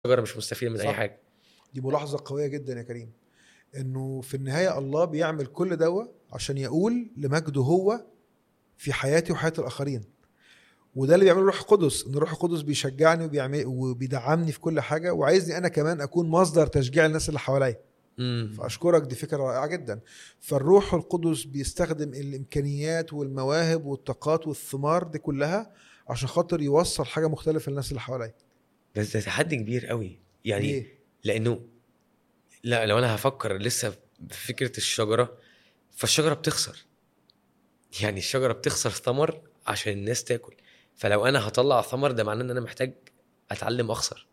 الشجره مش مستفيده من اي صح. حاجه دي ملاحظه قويه جدا يا كريم انه في النهايه الله بيعمل كل دوا عشان يقول لمجده هو في حياتي وحياه الاخرين وده اللي بيعمله الروح القدس ان الروح القدس بيشجعني وبيعمل وبيدعمني في كل حاجه وعايزني انا كمان اكون مصدر تشجيع للناس اللي حواليا امم فاشكرك دي فكره رائعه جدا فالروح القدس بيستخدم الامكانيات والمواهب والطاقات والثمار دي كلها عشان خاطر يوصل حاجه مختلفه للناس اللي حواليا بس ده تحدي كبير قوي يعني ليه؟ لانه لا لو انا هفكر لسه في فكره الشجره فالشجره بتخسر يعني الشجره بتخسر ثمر عشان الناس تاكل فلو انا هطلع ثمر ده معناه ان انا محتاج اتعلم اخسر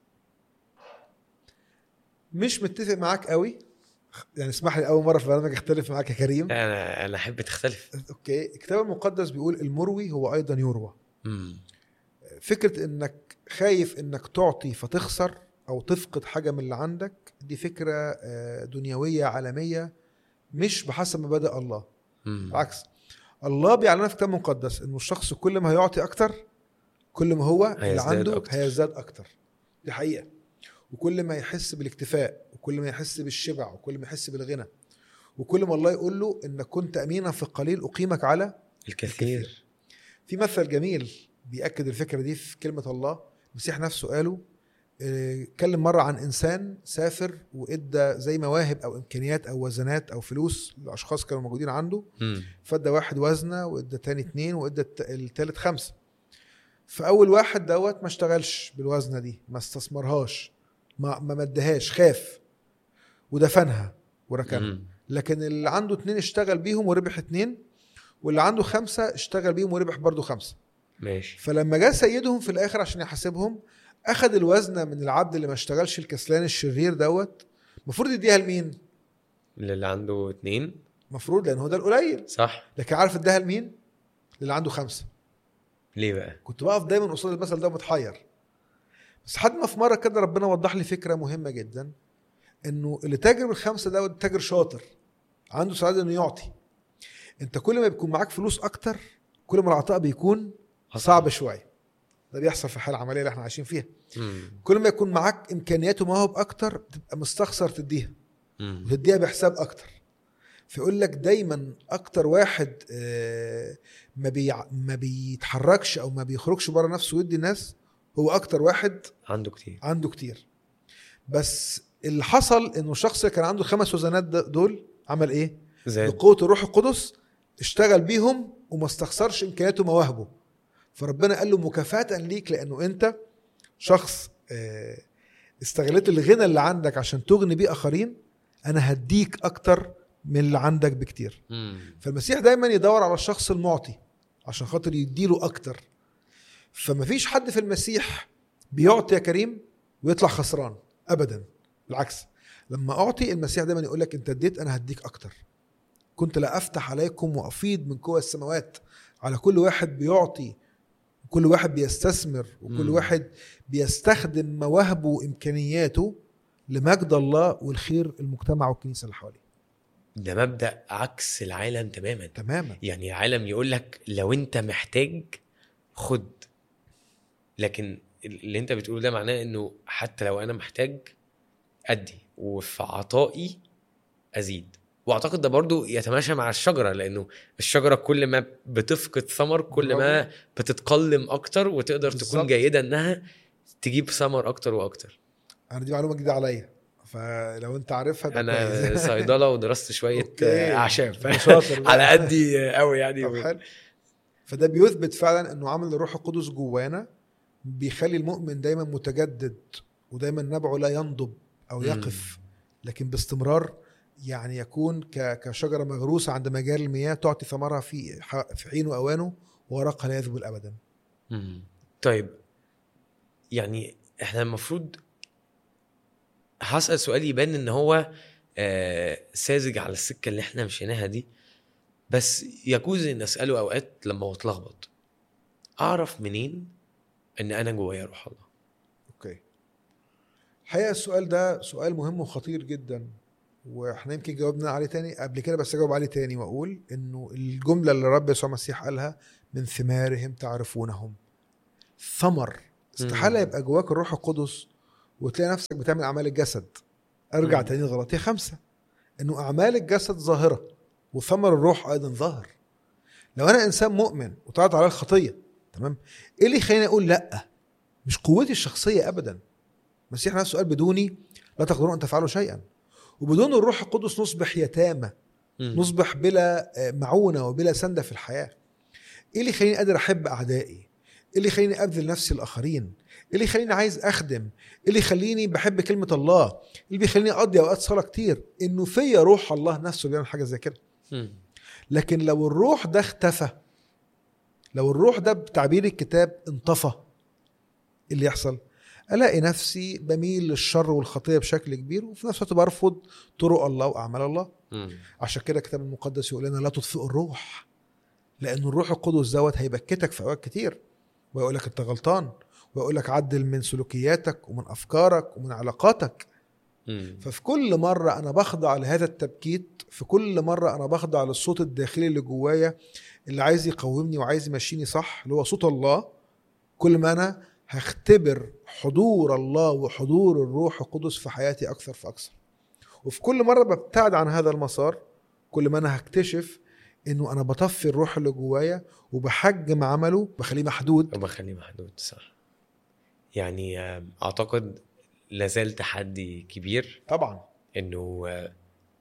مش متفق معاك قوي يعني اسمح لي اول مره في برنامج اختلف معاك يا كريم انا انا احب تختلف اوكي الكتاب المقدس بيقول المروي هو ايضا يروى امم فكره انك خايف انك تعطي فتخسر او تفقد حاجه من اللي عندك دي فكره آه، دنيويه عالميه مش بحسب مبادئ الله امم بالعكس الله بيعلمنا في الكتاب المقدس انه الشخص كل ما هيعطي اكتر كل ما هو اللي هيزداد عنده أكتر. هيزداد اكتر دي حقيقه وكل ما يحس بالاكتفاء وكل ما يحس بالشبع وكل ما يحس بالغنى وكل ما الله يقول له انك كنت امينا في القليل اقيمك على الكثير في مثل جميل بيأكد الفكرة دي في كلمة الله المسيح نفسه قاله آه، اتكلم مرة عن إنسان سافر وإدى زي مواهب أو إمكانيات أو وزنات أو فلوس لأشخاص كانوا موجودين عنده امم فادى واحد وزنة وإدى تاني اتنين وإدى الت- التالت خمسة فأول واحد دوت ما اشتغلش بالوزنة دي ما استثمرهاش ما ما مدهاش خاف ودفنها وركنها أمم. لكن اللي عنده اتنين اشتغل بيهم وربح اتنين واللي عنده خمسة اشتغل بيهم وربح برضه خمسة ماشي فلما جاء سيدهم في الاخر عشان يحاسبهم اخذ الوزنه من العبد اللي ما اشتغلش الكسلان الشرير دوت المفروض يديها لمين؟ اللي عنده اتنين المفروض لان هو ده القليل صح لكن عارف اداها لمين؟ للي عنده خمسه ليه بقى كنت بقف دايما قصاد المثل ده متحير بس حد ما في مره كده ربنا وضح لي فكره مهمه جدا انه اللي تاجر بالخمسه دوت تاجر شاطر عنده سعاده انه يعطي انت كل ما بيكون معاك فلوس اكتر كل ما العطاء بيكون صعب شويه ده بيحصل في الحياه العمليه اللي احنا عايشين فيها امم كل ما يكون معاك امكانيات ومواهب اكتر تبقى مستخسر تديها امم وتديها بحساب اكتر فيقول لك دايما اكتر واحد آه، ما بيع ما بيتحركش او ما بيخرجش بره نفسه ويدي الناس هو اكتر واحد عنده كتير عنده كتير بس اللي حصل انه الشخص اللي كان عنده خمس وزنات د- دول عمل ايه زاد بقوه الروح القدس اشتغل بيهم وما استخسرش امكانياته ومواهبه فربنا قال له مكافاه ليك لانه انت شخص آه، استغلت الغنى اللي عندك عشان تغني بيه اخرين انا هديك اكتر من اللي عندك بكتير امم فالمسيح دايما يدور على الشخص المعطي عشان خاطر يديله اكتر فمفيش حد في المسيح بيعطي يا كريم ويطلع خسران ابدا بالعكس لما اعطي المسيح دايما يقول لك انت اديت انا هديك اكتر كنت لا افتح عليكم وافيض من قوى السماوات على كل واحد بيعطي كل واحد بيستثمر وكل مم. واحد بيستخدم مواهبه وامكانياته لمجد الله والخير المجتمع والكنيسه اللي حواليه ده مبدا عكس العالم تماما تماما يعني العالم يقول لك لو انت محتاج خد لكن اللي انت بتقوله ده معناه انه حتى لو انا محتاج ادي وفي عطائي ازيد واعتقد ده برضو يتماشى مع الشجره لانه الشجره كل ما بتفقد ثمر كل ما بتتقلم اكتر وتقدر تكون بالظبط. جيده انها تجيب ثمر اكتر واكتر انا دي معلومه جديده عليا فلو انت عارفها ده انا كويس. صيدله ودرست شويه أوكي. اعشاب شاطر بقى. على قدي قوي يعني طب حلو. فده بيثبت فعلا انه عمل الروح القدس جوانا بيخلي المؤمن دايما متجدد ودايما نبعه لا ينضب او مم. يقف لكن باستمرار يعني يكون ك- كشجره مغروسه عند مجاري المياه تعطي ثمرها في ح- في حين واوانه وورقها لا يذبل ابدا مم. طيب يعني احنا المفروض هسأل سؤال يبان ان هو آه ساذج على السكة اللي احنا مشيناها دي بس يجوز ان اسأله اوقات لما بتلخبط اعرف منين ان انا جوايا روح الله اوكي الحقيقه السؤال ده سؤال مهم وخطير جدا واحنا يمكن جاوبنا عليه تاني قبل كده بس اجاوب عليه تاني واقول انه الجمله اللي الرب يسوع المسيح قالها من ثمارهم تعرفونهم ثمر استحاله مم. يبقى جواك الروح القدس وتلاقي نفسك بتعمل اعمال الجسد ارجع مم. تاني غلطيه خمسه انه اعمال الجسد ظاهره وثمر الروح ايضا ظاهر لو انا انسان مؤمن وطلعت على الخطيه تمام ايه اللي يخليني اقول لا مش قوتي الشخصيه ابدا المسيح نفسه قال بدوني لا تقدرون ان تفعلوا شيئا وبدون الروح القدس نصبح يتامى مم. نصبح بلا آه، معونه وبلا سنده في الحياه ايه اللي يخليني قادر احب اعدائي ايه اللي يخليني ابذل نفسي الاخرين ايه اللي يخليني عايز اخدم ايه اللي يخليني بحب كلمه الله ايه اللي بيخليني اقضي اوقات صلاه كتير انه فيا روح الله نفسه بيعمل حاجه زي كده مم. لكن لو الروح ده اختفى لو الروح ده بتعبير الكتاب انطفى إيه اللي يحصل الاقي نفسي بميل للشر والخطيه بشكل كبير وفي نفس الوقت برفض طرق الله واعمال الله مم. عشان كده الكتاب المقدس يقول لنا لا تطفئوا الروح لان الروح القدس دوت هيبكتك في اوقات كتير ويقول لك انت غلطان ويقول لك عدل من سلوكياتك ومن افكارك ومن علاقاتك مم. ففي كل مرة أنا بخضع لهذا التبكيت في كل مرة أنا بخضع للصوت الداخلي اللي جوايا اللي عايز يقومني وعايز يمشيني صح اللي هو صوت الله كل ما أنا هختبر حضور الله وحضور الروح القدس في حياتي أكثر فأكثر وفي كل مرة ببتعد عن هذا المسار كل ما أنا هكتشف إنه أنا بطفي الروح اللي جوايا وبحجم عمله بخليه محدود وبخليه محدود صح يعني آم، اعتقد لازال تحدي كبير طبعا انه آه،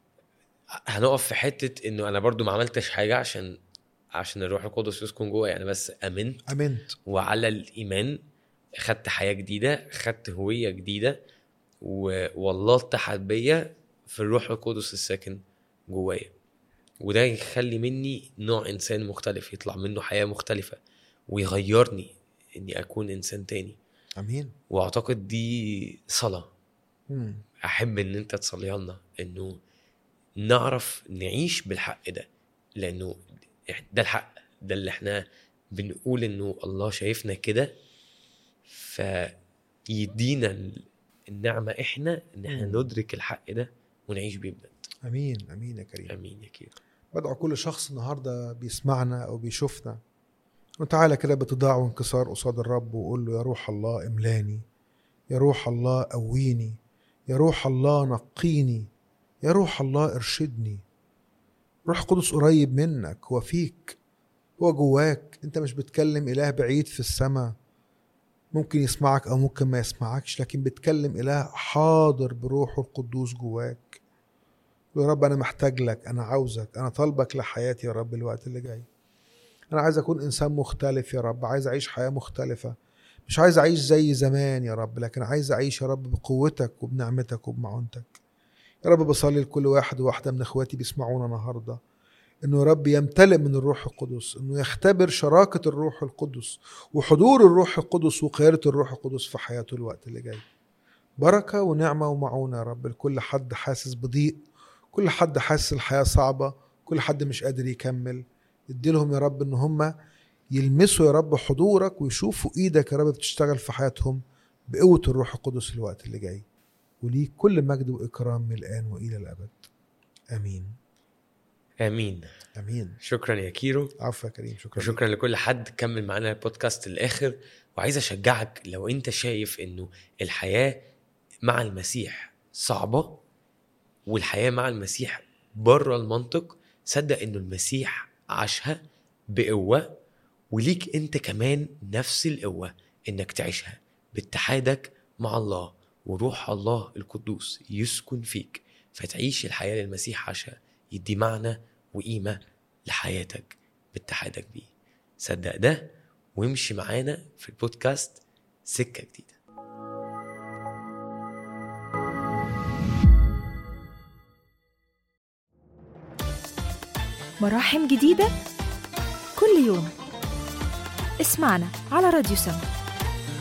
هنقف في حته انه انا برضو ما عملتش حاجه عشان عشان الروح القدس يسكن جوايا انا بس امنت أمنت وعلى الايمان خدت حياه جديده خدت هويه جديده و... والله اتحد بيا في الروح القدس الساكن جوايا وده يخلي مني نوع انسان مختلف يطلع منه حياه مختلفه ويغيرني اني اكون انسان تاني أمين واعتقد دي صلاه مم. احب ان انت تصليها لنا انه نعرف نعيش بالحق ده لانه ده الحق ده اللي احنا بنقول انه الله شايفنا كده فيدينا النعمه احنا ان احنا مم. ندرك الحق ده ونعيش بيه بجد أمين أمين يا كريم امين يا كيرو بدعو كل شخص النهارده بيسمعنا او بيشوفنا وتعالى كده بتضاع وانكسار قصاد الرب وقول له يا روح الله املاني يا روح الله قويني يا روح الله نقيني يا روح الله ارشدني روح قدس قريب منك هو فيك هو جواك انت مش بتكلم اله بعيد في السماء ممكن يسمعك او ممكن ما يسمعكش لكن بتكلم اله حاضر بروحه القدوس جواك يا رب انا محتاج لك انا عاوزك انا طالبك لحياتي يا رب الوقت اللي جاي انا عايز اكون انسان مختلف يا رب عايز اعيش حياه مختلفه مش عايز اعيش زي زمان يا رب لكن عايز اعيش يا رب بقوتك وبنعمتك وبمعونتك يا رب بصلي لكل واحد وواحده من اخواتي بيسمعونا النهارده انه يا رب يمتلئ من الروح القدس انه يختبر شراكه الروح القدس وحضور الروح القدس وقياده الروح القدس في حياته الوقت اللي جاي بركه ونعمه ومعونه يا رب لكل حد حاسس بضيق كل حد حاسس الحياة صعبة كل حد مش قادر يكمل اديلهم يا رب ان هم يلمسوا يا رب حضورك ويشوفوا ايدك يا رب بتشتغل في حياتهم بقوة الروح القدس الوقت اللي جاي وليك كل مجد وإكرام من الآن وإلى الأبد آمين امين آمين شكرا يا كيرو عفوا يا كريم شكرا لك. وشكرا لكل حد كمل معانا البودكاست للاخر وعايز اشجعك لو انت شايف انه الحياه مع المسيح صعبه والحياه مع المسيح بره المنطق صدق انه المسيح عاشها بقوه وليك انت كمان نفس القوه انك تعيشها باتحادك مع الله وروح الله القدوس يسكن فيك فتعيش الحياه اللي المسيح عاشها يدي معنى وقيمه لحياتك باتحادك بيه صدق ده وامشي معانا في البودكاست سكه جديده مراحم جديدة كل يوم اسمعنا على راديو سما